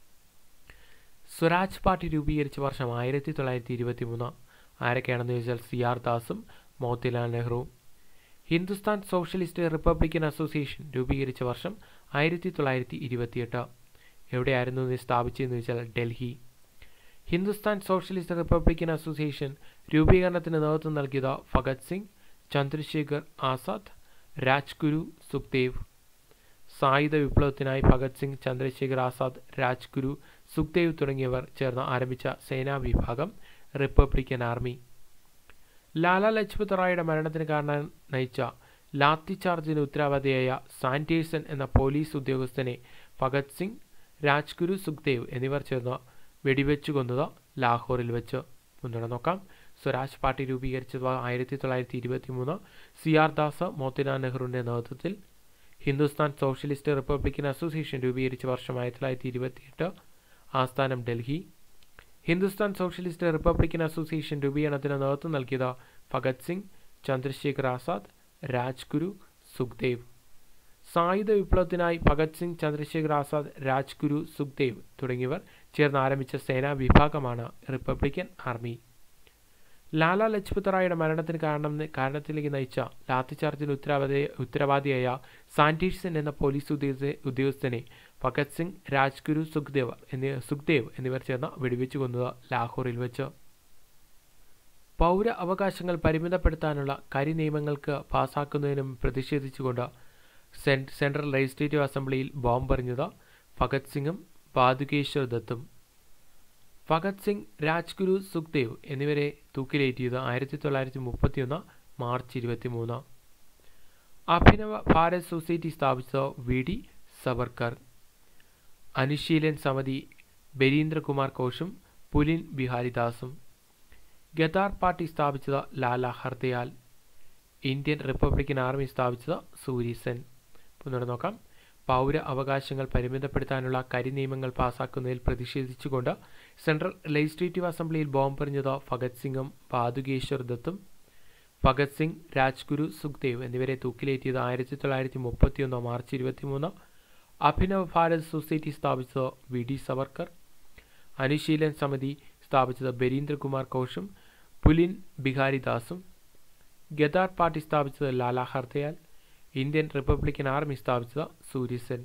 സ്വരാജ് പാർട്ടി രൂപീകരിച്ച വർഷം ആയിരത്തി തൊള്ളായിരത്തി ഇരുപത്തി മൂന്ന് ആരൊക്കെയാണെന്ന് ചോദിച്ചാൽ സി ആർ ദാസും മോത്തിലാൽ നെഹ്റുവും ഹിന്ദുസ്ഥാൻ സോഷ്യലിസ്റ്റ് റിപ്പബ്ലിക്കൻ അസോസിയേഷൻ രൂപീകരിച്ച വർഷം ആയിരത്തി തൊള്ളായിരത്തി ഇരുപത്തിയെട്ട് എവിടെയായിരുന്നു ഇത് സ്ഥാപിച്ചതെന്ന് ചോദിച്ചാൽ Delhi Hindustan socialist republican association രൂപീകരണത്തിന് നേതൃത്വം നൽകിയത് ഭഗത് സിംഗ് ചന്ദ്രശേഖർ ആസാദ് രാജ്ഗുരു സുഖ്ദേവ് സായുധ വിപ്ലവത്തിനായി ഭഗത് സിംഗ് ചന്ദ്രശേഖർ ആസാദ് രാജ്ഗുരു സുഖ്ദേവ് തുടങ്ങിയവർ ചേർന്ന് ആരംഭിച്ച സേനാ വിഭാഗം റിപ്പബ്ലിക്കൻ ആർമി ലാലാ ലജ്പത് റായുടെ മരണത്തിന് കാരണം നയിച്ച ലാത്തി ചാർജിന് ഉത്തരവാദിയായ സാന്റേഴ്സൺ എന്ന പോലീസ് ഉദ്യോഗസ്ഥനെ ഭഗത് സിംഗ് രാജ്ഗുരു സുഖ്ദേവ് എന്നിവർ ചേർന്ന് വെടിവെച്ചു കൊന്നത് ലാഹോറിൽ വെച്ച് മുന്നോട്ട് നോക്കാം സ്വരാജ് പാർട്ടി രൂപീകരിച്ചത് ആയിരത്തി തൊള്ളായിരത്തി ഇരുപത്തി മൂന്ന് സി ആർ ദാസ് മോത്തിലാൽ നെഹ്റുവിൻ്റെ നേതൃത്വത്തിൽ ഹിന്ദുസ്ഥാൻ സോഷ്യലിസ്റ്റ് റിപ്പബ്ലിക്കൻ അസോസിയേഷൻ രൂപീകരിച്ച വർഷം ആയിരത്തി തൊള്ളായിരത്തി ഇരുപത്തിയെട്ട് ആസ്ഥാനം Delhi Hindustan socialist republican association രൂപീകരണത്തിന് നേതൃത്വം നൽകിയത് ഭഗത് സിംഗ് ചന്ദ്രശേഖർ ആസാദ് രാജ്ഗുരു സുഖ്ദേവ് സായുധ വിപ്ലവത്തിനായി ഭഗത് സിംഗ് ചന്ദ്രശേഖർ ആസാദ് രാജ്ഗുരു സുഖ്ദേവ് തുടങ്ങിയവർ ചേർന്ന് ആരംഭിച്ച സേനാ വിഭാഗമാണ് റിപ്പബ്ലിക്കൻ ആർമി ലാലാ ലജ്പത് റായുടെ മരണത്തിന് കാരണം കാരണത്തിലേക്ക് നയിച്ച ലാത്തിചാർജിന് ഉത്തരവാദി ഉത്തരവാദിയായ സാന്റീഴ്സൺ എന്ന പോലീസ് ഉദ്യോഗസ്ഥ ഉദ്യോഗസ്ഥനെ ഭഗത് സിംഗ് രാജ്ഗുരു സുഖ്ദേവ് എന്നി സുഖ്ദേവ് എന്നിവർ ചേർന്ന് വെടിവെച്ചു കൊന്നത് ലാഹോറിൽ വെച്ച് പൗര അവകാശങ്ങൾ പരിമിതപ്പെടുത്താനുള്ള കരി നിയമങ്ങൾക്ക് പാസാക്കുന്നതിനും പ്രതിഷേധിച്ചുകൊണ്ട് സെൻട്രൽ ലെജിസ്ലേറ്റീവ് അസംബ്ലിയിൽ ബോംബെറിഞ്ഞത് ഭഗത് സിംഗും പാതുകേശ്വർ ദത്തും ഭഗത് സിംഗ് രാജ്ഗുരു സുഖ്ദേവ് എന്നിവരെ തൂക്കിലേറ്റിയത് ആയിരത്തി തൊള്ളായിരത്തി മുപ്പത്തിയൊന്ന് മാർച്ച് ഇരുപത്തി മൂന്ന് അഭിനവ ഭാരത് സൊസൈറ്റി സ്ഥാപിച്ചത് വി ഡി സവർക്കർ അനുശീലൻ സമിതി ബരീന്ദ്രകുമാർ ഘോഷും പുലിൻ ബിഹാരിദാസും ഗദാർ പാർട്ടി സ്ഥാപിച്ചത് Lala Hardayal Indian republican army സ്ഥാപിച്ചത് സൂര്യസെൻ ഒന്നുകൂടെ നോക്കാം പൗര അവകാശങ്ങൾ പരിമിതപ്പെടുത്താനുള്ള കരി നിയമങ്ങൾ പാസാക്കുന്നതിൽ പ്രതിഷേധിച്ചുകൊണ്ട് സെൻട്രൽ ലെജിസ്ലേറ്റീവ് അസംബ്ലിയിൽ ബോംബെറിഞ്ഞത് ഭഗത് സിംഗും പാതുകേശ്വർ ദത്തും ഭഗത് സിംഗ് രാജ്ഗുരു സുഖ്ദേവ് എന്നിവരെ തൂക്കിലേറ്റിയത് ആയിരത്തി തൊള്ളായിരത്തി മുപ്പത്തിയൊന്ന് മാർച്ച് ഇരുപത്തിമൂന്ന് അഭിനവ് ഭാരത് സൊസൈറ്റി സ്ഥാപിച്ചത് വി ഡി സവർക്കർ അനുശീലൻ സമിതി സ്ഥാപിച്ചത് ബരീന്ദ്രകുമാർ ഘോഷും പുലിൻ ബിഹാരി ദാസും ഗദാർ പാർട്ടി സ്ഥാപിച്ചത് Lala Hardayal Indian republican army സ്ഥാപിച്ചത് സൂര്യസെൻ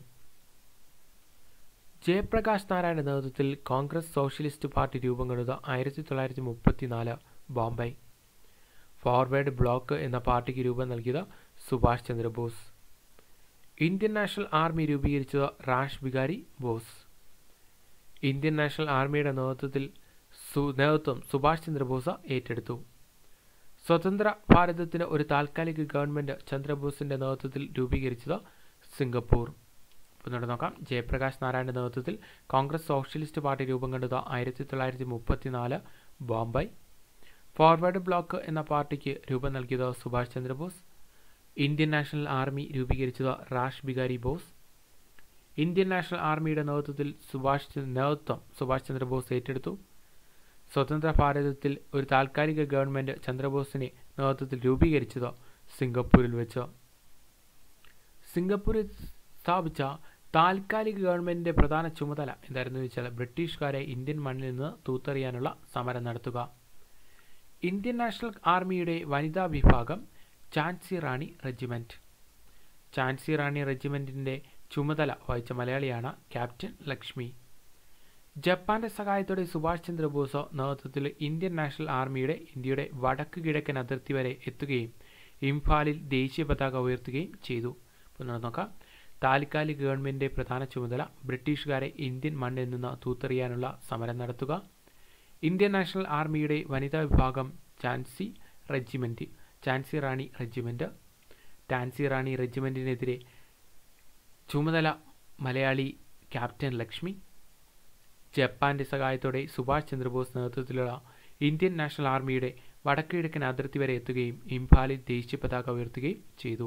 ജയപ്രകാശ് നാരായണ നേതൃത്വത്തിൽ കോൺഗ്രസ് സോഷ്യലിസ്റ്റ് പാർട്ടി രൂപം കൊണ്ടത് ആയിരത്തി തൊള്ളായിരത്തി മുപ്പത്തിനാല് ബോംബെ ഫോർവേഡ് ബ്ലോക്ക് എന്ന പാർട്ടിക്ക് രൂപം നൽകിയത് Subhash Chandra Bose Indian national army രൂപീകരിച്ചത് റാഷ് ബിഹാരി ബോസ് ഇന്ത്യൻ നാഷണൽ ആർമിയുടെ നേതൃത്വത്തിൽ സു നേതൃത്വം സുഭാഷ് ചന്ദ്രബോസ് ഏറ്റെടുത്തു സ്വതന്ത്ര ഭാരതത്തിന് ഒരു താൽക്കാലിക ഗവൺമെൻറ് ചന്ദ്രബോസിൻ്റെ നേതൃത്വത്തിൽ രൂപീകരിച്ചത് സിംഗപ്പൂർ ഒന്നുകൂടെ നോക്കാം ജയപ്രകാശ് നാരായണൻ്റെ നേതൃത്വത്തിൽ കോൺഗ്രസ് സോഷ്യലിസ്റ്റ് പാർട്ടി രൂപം കൊണ്ടത് ആയിരത്തി തൊള്ളായിരത്തി മുപ്പത്തിനാല് ബോംബെ ഫോർവേഡ് ബ്ലോക്ക് എന്ന പാർട്ടിക്ക് രൂപം നൽകിയത് Subhash Chandra Bose Indian national army രൂപീകരിച്ചത് റാഷ് ബിഹാരി ബോസ് ഇന്ത്യൻ നാഷണൽ ആർമിയുടെ നേതൃത്വത്തിൽ സുഭാഷ് നേതൃത്വം സുഭാഷ് ചന്ദ്രബോസ് ഏറ്റെടുത്തു സ്വതന്ത്ര ഭാരതത്തിൽ ഒരു താൽക്കാലിക ഗവൺമെൻറ് ചന്ദ്രബോസിനെ നേതൃത്വത്തിൽ രൂപീകരിച്ചത് സിംഗപ്പൂരിൽ വെച്ച് സിംഗപ്പൂരിൽ സ്ഥാപിച്ച താൽക്കാലിക ഗവൺമെൻറ്റിൻ്റെ പ്രധാന ചുമതല എന്തായിരുന്നു വെച്ചാൽ ബ്രിട്ടീഷുകാരെ ഇന്ത്യൻ മണ്ണിൽ നിന്ന് തൂത്തെറിയാനുള്ള സമരം നടത്തുക ഇന്ത്യൻ നാഷണൽ ആർമിയുടെ വനിതാ വിഭാഗം ചാൻസി റാണി റെജിമെൻറ്റ് ചാൻസി റാണി റെജിമെൻറ്റിൻ്റെ ചുമതല വഹിച്ച മലയാളിയാണ് ക്യാപ്റ്റൻ ലക്ഷ്മി ജപ്പാന്റെ സഹായത്തോടെ സുഭാഷ് ചന്ദ്രബോസ് നേതൃത്വത്തിൽ ഇന്ത്യൻ നാഷണൽ ആർമിയുടെ ഇന്ത്യയുടെ വടക്ക് കിഴക്കൻ അതിർത്തി വരെ എത്തുകയും ഇംഫാലിൽ ദേശീയ പതാക ഉയർത്തുകയും ചെയ്തു അപ്പോൾ നോക്കാം താൽക്കാലിക ഗവൺമെൻറ്റിൻ്റെ പ്രധാന ചുമതല ബ്രിട്ടീഷുകാരെ ഇന്ത്യൻ മണ്ണിൽ നിന്ന് തൂത്തെറിയാനുള്ള സമരം നടത്തുക ഇന്ത്യൻ നാഷണൽ ആർമിയുടെ വനിതാ വിഭാഗം ചാൻസി റെജിമെൻറ്റ് ചാൻസി റാണി റെജിമെൻറ്റ് ടാൻസി റാണി റെജിമെൻറ്റിനെതിരെ ചുമതല മലയാളി ക്യാപ്റ്റൻ ലക്ഷ്മി ജപ്പാന്റെ സഹായത്തോടെ സുഭാഷ് ചന്ദ്രബോസ് നേതൃത്വത്തിലുള്ള ഇന്ത്യൻ നാഷണൽ ആർമിയുടെ വടക്കുകിഴക്കൻ അതിർത്തി വരെ എത്തുകയും ഇംഫാലിൽ ദേശീയ പതാക ഉയർത്തുകയും ചെയ്തു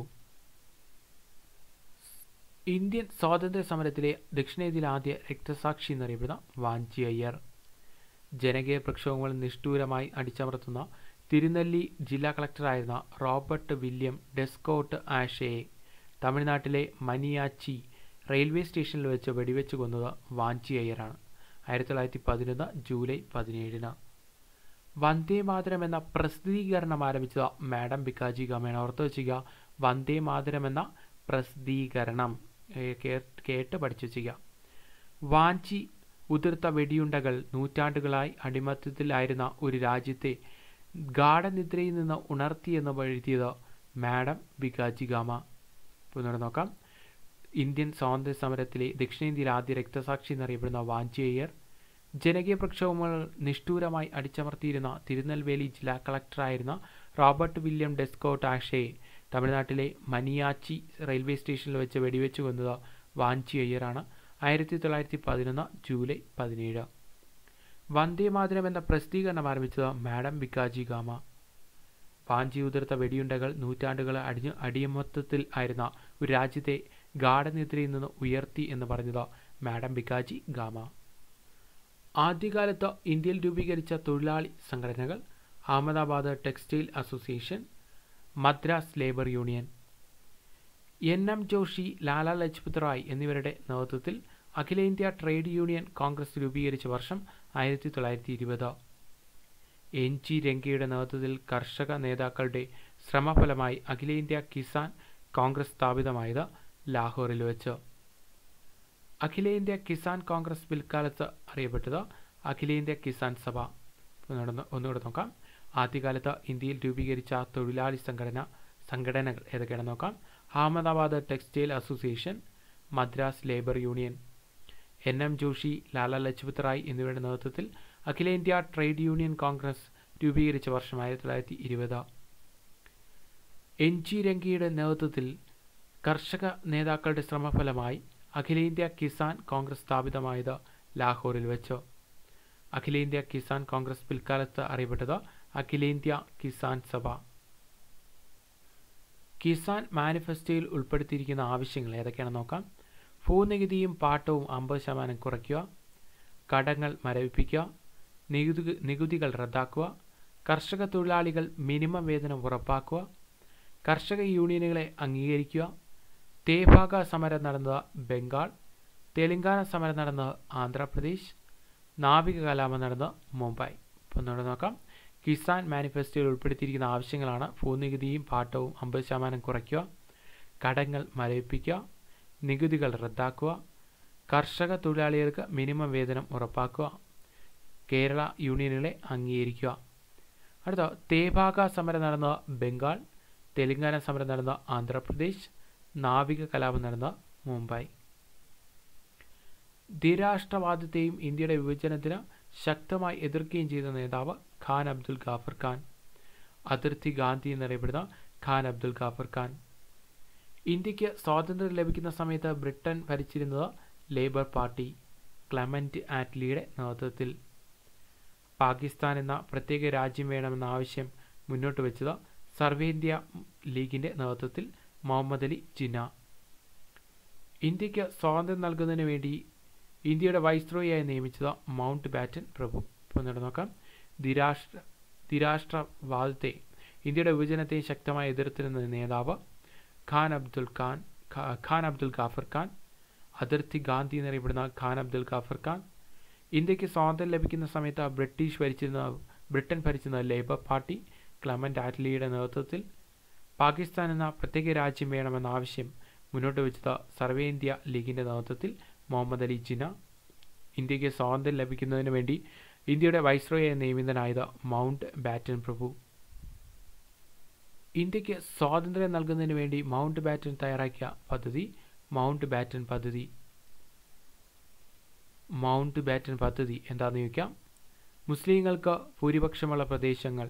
ഇന്ത്യൻ സ്വാതന്ത്ര്യ സമരത്തിലെ ദക്ഷിണേന്ത്യയിലെ ആദ്യ രക്തസാക്ഷി എന്നറിയപ്പെടുന്ന വാഞ്ചി അയ്യർ ജനകീയ പ്രക്ഷോഭങ്ങൾ നിഷ്ഠൂരമായി അടിച്ചമർത്തുന്ന തിരുനെല്ലി ജില്ലാ കളക്ടറായിരുന്ന റോബർട്ട് വില്യം ഡെസ്കോട്ട് ആഷയെ തമിഴ്നാട്ടിലെ മനിയാച്ചി റെയിൽവേ സ്റ്റേഷനിൽ വെച്ച് വെടിവെച്ച് കൊന്നത് വാഞ്ചി അയ്യറാണ് ആയിരത്തി തൊള്ളായിരത്തി പതിനൊന്ന് ജൂലൈ പതിനേഴിന് വന്ദേ മാതരം എന്ന പ്രസിദ്ധീകരണം ആരംഭിച്ചത് മാഡം ബിക്കാജി ഗാമയാണ് ഓർത്ത് വെച്ചിരിക്കുക വന്ദേ മാതരം എന്ന പ്രസിദ്ധീകരണം കേട്ട് പഠിച്ചു വെച്ചിരിക്കുക വാഞ്ചി ഉതിർത്ത വെടിയുണ്ടകൾ നൂറ്റാണ്ടുകളായി അടിമത്തത്തിലായിരുന്ന ഒരു രാജ്യത്തെ ഗാഠനിദ്രയിൽ നിന്ന് ഉണർത്തിയെന്ന് എഴുതിയത് മാഡം ബിക്കാജി ഗാമ ഇപ്പോൾ നോക്കാം ഇന്ത്യൻ സ്വാതന്ത്ര്യ സമരത്തിലെ ദക്ഷിണേന്ത്യയിൽ ആദ്യ രക്തസാക്ഷി എന്നറിയപ്പെടുന്ന വാഞ്ചിയർ ജനകീയ പ്രക്ഷോഭങ്ങൾ നിഷ്ഠൂരമായി അടിച്ചമർത്തിയിരുന്ന തിരുനെൽവേലി ജില്ലാ കളക്ടറായിരുന്ന റോബർട്ട് വില്യം ഡെസ്കോട്ട് ആഷയെ തമിഴ്നാട്ടിലെ മനിയാച്ചി റെയിൽവേ സ്റ്റേഷനിൽ വെച്ച് വെടിവെച്ച് കൊന്നത് വാഞ്ചി അയ്യറാണ് ആയിരത്തി തൊള്ളായിരത്തി പതിനൊന്ന് ജൂലൈ പതിനേഴ് വന്ദേ മാതരം എന്ന പ്രസിദ്ധീകരണം ആരംഭിച്ചത് മാഡം ബിക്കാജി ഗാമ വാഞ്ചി ഉതിർത്ത വെടിയുണ്ടകൾ നൂറ്റാണ്ടുകൾ അടിഞ്ഞ് അടിയമത്വത്തിൽ ആയിരുന്ന ഒരു രാജ്യത്തെ ഗാഠനിദ്രയിൽ നിന്ന് ഉയർത്തി എന്ന് പറഞ്ഞത് മാഡം ബിക്കാജി ഗാമ ആദ്യകാലത്ത് ഇന്ത്യയിൽ രൂപീകരിച്ച തൊഴിലാളി സംഘടനകൾ Ahmedabad textile association Madras labour union N M Joshi Lala Lajpat Rai എന്നിവരുടെ നേതൃത്വത്തിൽ അഖിലേന്ത്യാ ട്രേഡ് യൂണിയൻ കോൺഗ്രസ് രൂപീകരിച്ച വർഷം ആയിരത്തി തൊള്ളായിരത്തി ഇരുപത് എൻ ജി രംഗയുടെ നേതൃത്വത്തിൽ കർഷക നേതാക്കളുടെ ശ്രമഫലമായി അഖിലേന്ത്യാ കിസാൻ കോൺഗ്രസ് സ്ഥാപിതമായത് ലാഹോറിൽ വെച്ച് അഖിലേന്ത്യാ കിസാൻ കോൺഗ്രസ് പിൽക്കാലത്ത് അറിയപ്പെട്ടത് അഖിലേന്ത്യാ കിസാൻ സഭ ഒന്നുകൂടെ നോക്കാം ആദ്യകാലത്ത് ഇന്ത്യയിൽ രൂപീകരിച്ച തൊഴിലാളി സംഘടന സംഘടനകൾ ഏതൊക്കെയാണെന്ന് നോക്കാം Ahmedabad textile association Madras labour union N M Joshi Lala Lajpat Rai എന്നിവരുടെ നേതൃത്വത്തിൽ അഖിലേന്ത്യാ ട്രേഡ് യൂണിയൻ കോൺഗ്രസ് രൂപീകരിച്ച വർഷം ആയിരത്തി തൊള്ളായിരത്തി ഇരുപത് എൻ ജി രംഗിയുടെ നേതൃത്വത്തിൽ കർഷക നേതാക്കളുടെ ശ്രമഫലമായി അഖിലേന്ത്യാ കിസാൻ കോൺഗ്രസ് സ്ഥാപിതമായത് ലാഹോറിൽ വെച്ച് അഖിലേന്ത്യാ കിസാൻ കോൺഗ്രസ് പിൽക്കാലത്ത് അറിയപ്പെട്ടത് അഖിലേന്ത്യാ കിസാൻ സഭ കിസാൻ മാനിഫെസ്റ്റോയിൽ ഉൾപ്പെടുത്തിയിരിക്കുന്ന ആവശ്യങ്ങൾ ഏതൊക്കെയാണെന്ന് നോക്കാം ഭൂനികുതിയും പാട്ടവും അമ്പത് ശതമാനം കുറയ്ക്കുക കടങ്ങൾ മരവിപ്പിക്കുക നികുതി നികുതികൾ റദ്ദാക്കുക കർഷക തൊഴിലാളികൾ മിനിമം വേതനം ഉറപ്പാക്കുക കർഷക യൂണിയനുകളെ അംഗീകരിക്കുക തേഭാഗ സമരം നടന്നത് ബംഗാൾ തെലങ്കാന സമരം നടന്നത് ആന്ധ്രാപ്രദേശ് നാവിക കലാപം നടന്നത് മുംബൈ ഇപ്പോൾ നമ്മൾ നോക്കാം കിസാൻ മാനിഫെസ്റ്റോയിൽ ഉൾപ്പെടുത്തിയിരിക്കുന്ന ആവശ്യങ്ങളാണ് ഭൂനികുതിയും പാട്ടവും അമ്പത് ശതമാനം കുറയ്ക്കുക കടങ്ങൾ മരവിപ്പിക്കുക നികുതികൾ റദ്ദാക്കുക കർഷക തൊഴിലാളികൾക്ക് മിനിമം വേതനം ഉറപ്പാക്കുക കേരള യൂണിയനുകളെ അംഗീകരിക്കുക അടുത്ത തേഭാഗ സമരം നടന്ന ബംഗാൾ തെലങ്കാന സമരം നടന്ന ആന്ധ്രാപ്രദേശ് നാവിക കലാപം നടന്ന മുംബൈ ദ്വിരാഷ്ട്രവാദത്തെയും ഇന്ത്യയുടെ വിഭജനത്തിന് ശക്തമായി എതിർക്കുകയും ചെയ്ത നേതാവ് ഖാൻ അബ്ദുൽ ഗാഫർ ഖാൻ അതിർത്തി ഗാന്ധി എന്നറിയപ്പെടുന്ന ഖാൻ അബ്ദുൽ ഗാഫർ ഖാൻ ഇന്ത്യക്ക് സ്വാതന്ത്ര്യം ലഭിക്കുന്ന സമയത്ത് ബ്രിട്ടൻ ഭരിച്ചിരുന്നത് ലേബർ പാർട്ടി ക്ലമന്റ് ആറ്റ്ലിയുടെ നേതൃത്വത്തിൽ പാകിസ്ഥാൻ എന്ന പ്രത്യേക രാജ്യം വേണമെന്ന ആവശ്യം മുന്നോട്ട് വെച്ചത് സർവേന്ത്യ ലീഗിന്റെ നേതൃത്വത്തിൽ മുഹമ്മദ് അലി ജിന്ന ഇന്ത്യക്ക് സ്വാതന്ത്ര്യം നൽകുന്നതിന് വേണ്ടി ഇന്ത്യയുടെ വൈസ്രോയിയായി നിയമിച്ചത് മൗണ്ട് ബാറ്റൻ പ്രഭു ഇപ്പോൾ നോക്കാം ദ്വിരാഷ്ട്ര ദ്വിരാഷ്ട്രവാദത്തെ ഇന്ത്യയുടെ വിഭജനത്തെ ശക്തമായി എതിർത്തിരുന്ന നേതാവ് ഖാൻ അബ്ദുൽ ഖാൻ ഖാൻ അബ്ദുൽ ഗാഫർ ഖാൻ അതിർത്തി ഗാന്ധി എന്നറിയപ്പെടുന്ന ഖാൻ അബ്ദുൽ ഗാഫർ ഖാൻ ഇന്ത്യക്ക് സ്വാതന്ത്ര്യം ലഭിക്കുന്ന സമയത്ത് ബ്രിട്ടീഷ് ഭരിച്ചിരുന്ന ബ്രിട്ടൻ ഭരിച്ചിരുന്ന ലേബർ പാർട്ടി ക്ലമന്റ് ആറ്റ്ലിയുടെ നേതൃത്വത്തിൽ പാകിസ്ഥാൻ എന്ന പ്രത്യേക രാജ്യം വേണമെന്ന ആവശ്യം മുന്നോട്ട് വെച്ചത് സർവേന്ത്യ ലീഗിന്റെ നേതൃത്വത്തിൽ മുഹമ്മദ് അലി ജിന്ന ഇന്ത്യക്ക് സ്വാതന്ത്ര്യം ലഭിക്കുന്നതിന് വേണ്ടി ഇന്ത്യയുടെ വൈസ്രോയെ നിയമിതനായത് മൗണ്ട് ബാറ്റൻ പ്രഭു ഇന്ത്യക്ക് സ്വാതന്ത്ര്യം നൽകുന്നതിന് വേണ്ടി മൗണ്ട് ബാറ്റൻ തയ്യാറാക്കിയ പദ്ധതി മൗണ്ട് ബാറ്റൻ പദ്ധതി മൗണ്ട് ബാറ്റൻ പദ്ധതി എന്താണെന്ന് ചോദിക്കാം മുസ്ലിങ്ങൾക്ക് ഭൂരിപക്ഷമുള്ള പ്രദേശങ്ങൾ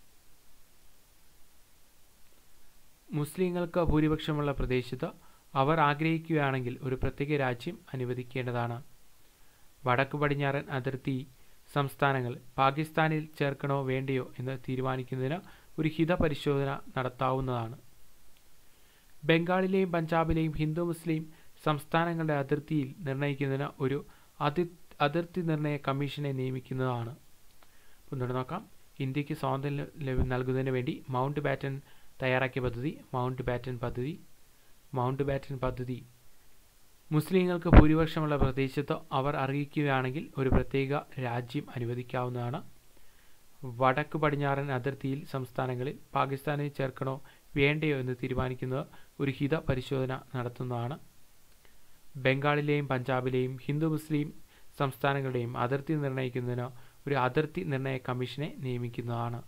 മുസ്ലിങ്ങൾക്ക് ഭൂരിപക്ഷമുള്ള പ്രദേശത്ത് അവർ ആഗ്രഹിക്കുകയാണെങ്കിൽ ഒരു പ്രത്യേക രാജ്യം അനുവദിക്കേണ്ടതാണ് വടക്ക് പടിഞ്ഞാറൻ അതിർത്തി സംസ്ഥാനങ്ങൾ പാകിസ്ഥാനിൽ ചേർക്കണോ വേണ്ടയോ എന്ന് തീരുമാനിക്കുന്നതിന് ഒരു ഹിതപരിശോധന നടത്താവുന്നതാണ് ബംഗാളിലെയും പഞ്ചാബിലെയും ഹിന്ദു മുസ്ലിം സംസ്ഥാനങ്ങളുടെ അതിർത്തിയിൽ നിർണ്ണയിക്കുന്നതിന് ഒരു അതി അതിർത്തി നിർണയ കമ്മീഷനെ നിയമിക്കുന്നതാണ് ഒന്നുകൂടെ നോക്കാം ഇന്ത്യക്ക് സ്വാതന്ത്ര്യം നൽകുന്നതിന് വേണ്ടി മൗണ്ട് ബാറ്റൻ തയ്യാറാക്കിയ പദ്ധതി മൗണ്ട് ബാറ്റൻ പദ്ധതി മൗണ്ട് ബാറ്റൻ പദ്ധതി മുസ്ലിങ്ങൾക്ക് ഭൂരിപക്ഷമുള്ള പ്രദേശത്ത് അവർ അറിയിക്കുകയാണെങ്കിൽ ഒരു പ്രത്യേക രാജ്യം അനുവദിക്കാവുന്നതാണ് വടക്ക് പടിഞ്ഞാറൻ അതിർത്തിയിൽ സംസ്ഥാനങ്ങളിൽ പാകിസ്ഥാനെ ചേർക്കണോ വേണ്ടയോ എന്ന് തീരുമാനിക്കുന്നത് ഒരു ഹിത പരിശോധന നടത്തുന്നതാണ് ബംഗാളിലെയും പഞ്ചാബിലെയും ഹിന്ദു മുസ്ലിം സംസ്ഥാനങ്ങളുടെയും അതിർത്തി നിർണ്ണയിക്കുന്നതിന് ഒരു അതിർത്തി നിർണയ കമ്മീഷനെ നിയമിക്കുന്നതാണ്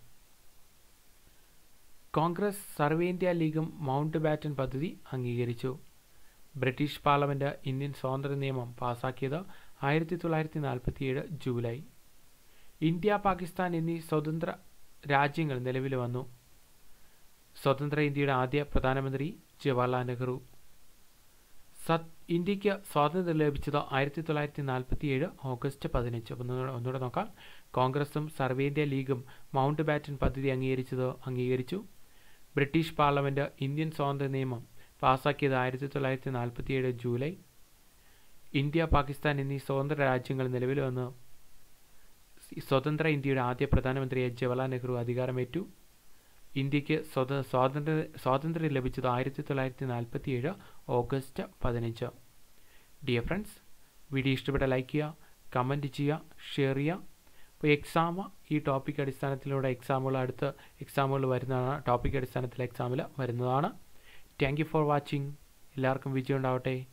കോൺഗ്രസ് സർവേന്ത്യ ലീഗും മൗണ്ട് ബാറ്റൻ പദ്ധതി അംഗീകരിച്ചു ബ്രിട്ടീഷ് പാർലമെന്റ് ഇന്ത്യൻ സ്വാതന്ത്ര്യ നിയമം പാസാക്കിയത് ആയിരത്തി തൊള്ളായിരത്തി നാൽപ്പത്തിയേഴ് ജൂലൈ ഇന്ത്യ പാകിസ്ഥാൻ എന്നീ സ്വതന്ത്ര രാജ്യങ്ങൾ നിലവിൽ വന്നു സ്വതന്ത്ര ഇന്ത്യയുടെ ആദ്യ പ്രധാനമന്ത്രി ജവഹർലാൽ നെഹ്റു സത് ഇന്ത്യക്ക് സ്വാതന്ത്ര്യം ലഭിച്ചത് ആയിരത്തി തൊള്ളായിരത്തി നാൽപ്പത്തി ഏഴ് ഓഗസ്റ്റ് പതിനഞ്ച് ഒന്നുകൂടെ ഒന്നുകൂടെ നോക്കാം കോൺഗ്രസും സർവേന്ത്യ ലീഗും മൗണ്ട് ബാറ്റൻ പദ്ധതി അംഗീകരിച്ചത് അംഗീകരിച്ചു ബ്രിട്ടീഷ് പാർലമെന്റ് ഇന്ത്യൻ സ്വാതന്ത്ര്യ നിയമം പാസാക്കിയത് ആയിരത്തി തൊള്ളായിരത്തി നാൽപ്പത്തി ഏഴ് ജൂലൈ ഇന്ത്യ പാകിസ്ഥാൻ എന്നീ സ്വതന്ത്ര രാജ്യങ്ങൾ നിലവിൽ വന്ന് സ്വതന്ത്ര ഇന്ത്യയുടെ ആദ്യ പ്രധാനമന്ത്രിയായ ജവഹർലാൽ നെഹ്റു അധികാരമേറ്റു ഇന്ത്യക്ക് സ്വത സ്വാതന്ത്ര്യ സ്വാതന്ത്ര്യം ലഭിച്ചത് ആയിരത്തി തൊള്ളായിരത്തി നാൽപ്പത്തി ഏഴ് ഓഗസ്റ്റ് പതിനഞ്ച് ഡിയർ ഫ്രണ്ട്സ് വീഡിയോ ഇഷ്ടപ്പെട്ട ലൈക്ക് ചെയ്യുക കമൻറ്റ് ചെയ്യുക ഷെയർ ചെയ്യുക അപ്പോൾ എക്സാം ഈ ടോപ്പിക് അടിസ്ഥാനത്തിലൂടെ എക്സാമുകൾ അടുത്ത എക്സാമുകൾ വരുന്നതാണ് ടോപ്പിക് അടിസ്ഥാനത്തിൽ എക്സാമിൽ വരുന്നതാണ് താങ്ക് യു ഫോർ വാച്ചിങ് എല്ലാവർക്കും വിജയം ഉണ്ടാവട്ടെ